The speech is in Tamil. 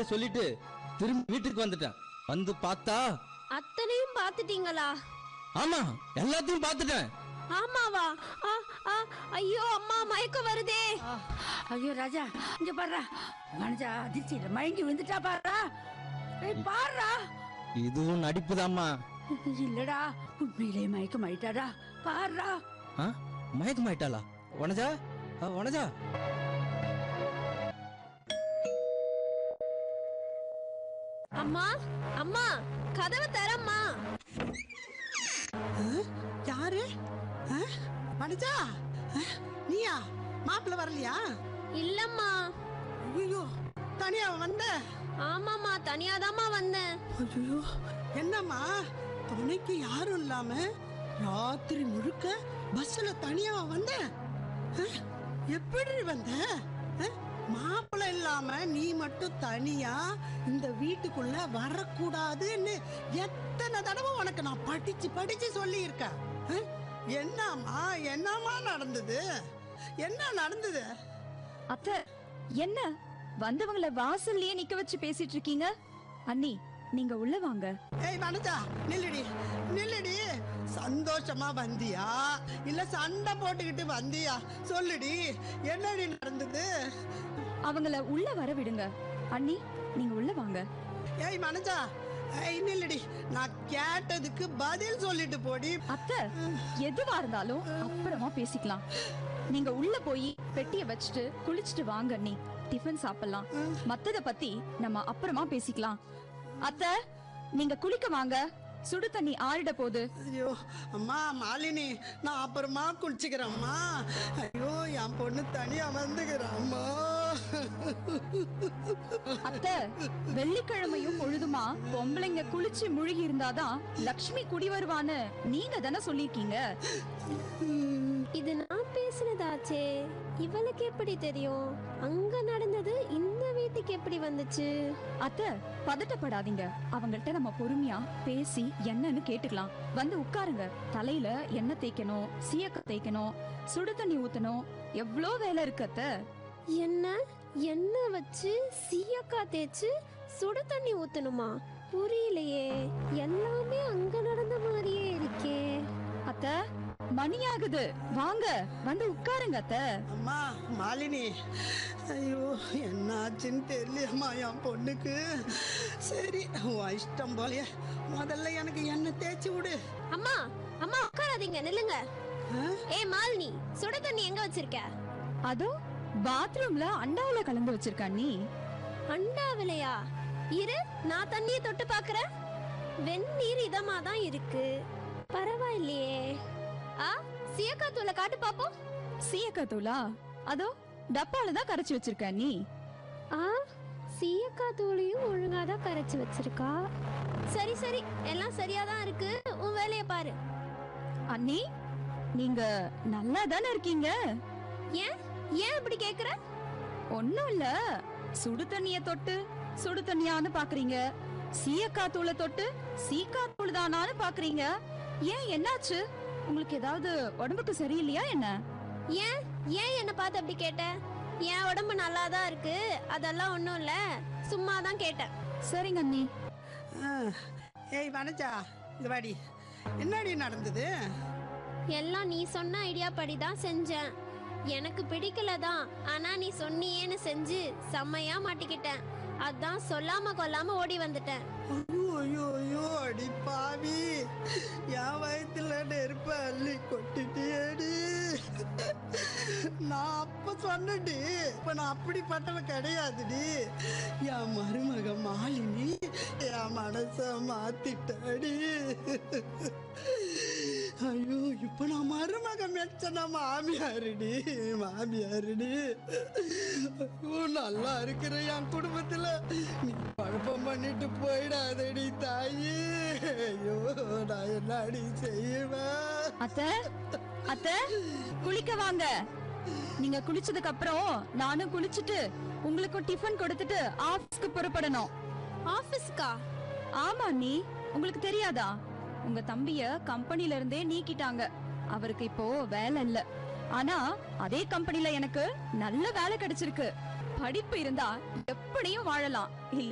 மாதிரி சொல்லிட்டு திரும்பி வீட்டுக்கு வந்துட்டேன் வந்து பார்த்தா அத்தனையும் பாத்துட்டீங்களா ஆமா எல்லாத்தையும் பார்த்துட்டேன் ஆமாவா ஆ, ஆ, ஐயோ அம்மா மயக்கம் வருதே ஆ, ஐயோ ராஜா இங்க பாருடா மனுஜா அதிர்ச்சியில மயங்கி விழுந்துட்டா பாருடா ஏய் பாருடா இதுவும் நடிப்புதாம்மா இல்லடா உண்மையிலே மயக்கம் ஆயிட்டாடா பாருடா ஆ மயக்கமாயிட்டாளா வனஜா ஆ, வனஜா அம்மா அம்மா கதவை தரம்மா யாரு ஆ? வனஜா ஆ? நீயா மாப்பிள்ள வரலையா இல்லம்மா ஐயோ தனியா வந்த ஆமாம்மா தனியாதாம்மா வந்தேன் ஐயோ என்னம்மா துணைக்கு யாரும் இல்லாம ராத்திரி முழுக்க பஸ்ல தனியா வந்த ஆ? எப்படி வந்த ஆ? மாப்பிள்ளை இல்லாம நீ மட்டும் தனியா இந்த வீட்டுக்குள்ள வரக்கூடாதுன்னு எத்தனை தடவை உனக்கு நான் படிச்சு படிச்சு சொல்லி இருக்கேன் என்னம்மா என்னம்மா நடந்தது என்ன நடந்தது அத்தை என்ன வந்தவங்கள வாசல்லயே நிக்க வச்சு பேசிட்டு இருக்கீங்க அண்ணி நீங்க உள்ள வாங்க ஏய் வனஜா நில்லுடி நில்லுடி சந்தோஷமா வந்தியா இல்ல சண்டை போட்டுக்கிட்டு வந்தியா சொல்லுடி என்னடி நடந்தது அவங்கள உள்ள வர விடுங்க அண்ணி நீங்க உள்ள வாங்க ஏய் மனஜா ஏய் நில்லுடி நான் கேட்டதுக்கு பதில் சொல்லிட்டு போடி அத்தை எதுவா இருந்தாலும் அப்புறமா பேசிக்கலாம் நீங்க உள்ள போய் பெட்டிய வச்சுட்டு குளிச்சுட்டு வாங்க அண்ணி டிஃபன் சாப்பிடலாம் மத்தத பத்தி நம்ம அப்புறமா பேசிக்கலாம் அத்தை நீங்க குளிக்க வாங்க சுடு தண்ணி ஆறிட போகுது ஐயோ அம்மா மாலினி நான் அப்புறமா குளிச்சுக்கிறேம்மா ஐயோ என் பொண்ணு தனியா வந்துக்கிறேன் அம்மா அத்தை வெள்ளிக்கிழமையும் பொழுதுமா பொம்பளைங்க குளிச்சு முழுகி இருந்தாதான் லக்ஷ்மி குடி வருவான்னு நீங்க தானே சொல்லிருக்கீங்க இது நான் பேசுனதாச்சே இவளுக்கு எப்படி தெரியும் அங்க நடந்தது இந்த வீட்டுக்கு எப்படி வந்துச்சு அத்தை பதட்டப்படாதீங்க அவங்கள்ட்ட நம்ம பொறுமையா பேசி என்னன்னு கேட்டுக்கலாம் வந்து உட்காருங்க தலையில எண்ணெய் தேய்க்கணும் சீயக்க தேய்க்கணும் சுடு தண்ணி ஊத்தணும் எவ்ளோ வேலை இருக்கு அத்தை என்ன எண்ணெய் வச்சு சீயக்கா தேய்ச்சு சுடு தண்ணி ஊத்தணுமா புரியலையே எல்லாமே அங்க நடந்த மாதிரியே இருக்கே அத்தை மணி ஆகுது வாங்க வந்து உட்காருங்க அத்தை அம்மா மாலினி ஐயோ என்னாச்சுன்னு தெரியலையம்மா என் பொண்ணுக்கு சரி உன் இஷ்டம் போலயே முதல்ல எனக்கு எண்ணெய் தேய்ச்சி விடு அம்மா அம்மா உட்காராதீங்க நில்லுங்க ஆ? ஏய் மாலினி சுடு தண்ணி எங்க வச்சிருக்க அதோ பாத்ரூம்ல அண்டாவுல கலந்து வச்சிருக்கா நீ அண்டாவிலையா இரு நான் தண்ணியை தொட்டு பாக்குறேன் வெந்நீர் இதமா தான் இருக்கு பரவாயில்லையே ஆ சீயக்கா தூளை காட்டு பாப்போம் சீயக்கா தூளா அதோ டப்பால தான் கரைச்சு வச்சிருக்க நீ ஆ சீயக்கா தூளையும் ஒழுங்கா தான் கரைச்சு வச்சிருக்கா சரி சரி எல்லாம் சரியா தான் இருக்கு உன் வேலையை பாரு அண்ணி நீங்க நல்லா தானே இருக்கீங்க ஏன் ஏன் இப்படி கேக்குற ஒண்ணும் இல்ல சுடு தண்ணிய தொட்டு சுடு தண்ணியான்னு பாக்குறீங்க சீயக்கா தூளை தொட்டு சீக்கா தூள் தானான்னு பாக்குறீங்க ஏன் என்னாச்சு உங்களுக்கு ஏதாவது உடம்புக்கு சரியில்லையா என்ன ஏன் ஏன் என்ன பார்த்து அப்படி கேட்ட என் உடம்பு நல்லா தான் இருக்கு அதெல்லாம் ஒண்ணும் இல்ல சும்மா தான் கேட்டேன் சரிங்க அண்ணி ஆ. ஏய் வனஜா இங்க வாடி என்னடி நடந்தது எல்லாம் நீ சொன்ன ஐடியா படி தான் செஞ்சேன் எனக்கு பிடிக்கல தான் ஆனா நீ சொன்னியேன்னு செஞ்சு செம்மையா மாட்டிக்கிட்டேன் அதான் சொல்லாம கொல்லாம ஓடி வந்துட்டேன் ஐயோ ஐயோ ஐயோ அடி பாவி என் வயித்துல நெருப்ப அள்ளி கொட்டிட்டியேடி நான் அப்ப சொன்னடி இப்ப நான் அப்படிப்பட்டவ கிடையாதுடி என் மருமக மாலினி என் மனச மாத்திட்டாடி ஐயோ இப்ப நான் மருமக மெச்சன மாமியாருடி மாமியாருடி ஐயோ நல்லா இருக்கிற என் குடும்பத்துல நீ குழப்பம் பண்ணிட்டு போயிடாதடி தாயி ஐயோ நான் என்னடி செய்வேன் அத்தை அத்தை குளிக்க வாங்க நீங்க குளிச்சதுக்கு அப்புறம் நானும் குளிச்சுட்டு உங்களுக்கு டிஃபன் கொடுத்துட்டு ஆபீஸ்க்கு புறப்படணும் ஆபீஸ்க்கா ஆமா நீ உங்களுக்கு தெரியாதா உங்க தம்பிய கம்பெனில இருந்தே நீக்கிட்டாங்க அவருக்கு இப்போ வேலை இல்ல ஆனா அதே கம்பெனில எனக்கு நல்ல வேலை கிடைச்சிருக்கு படிப்பு இருந்தா எப்படியும் வாழலாம் இல்ல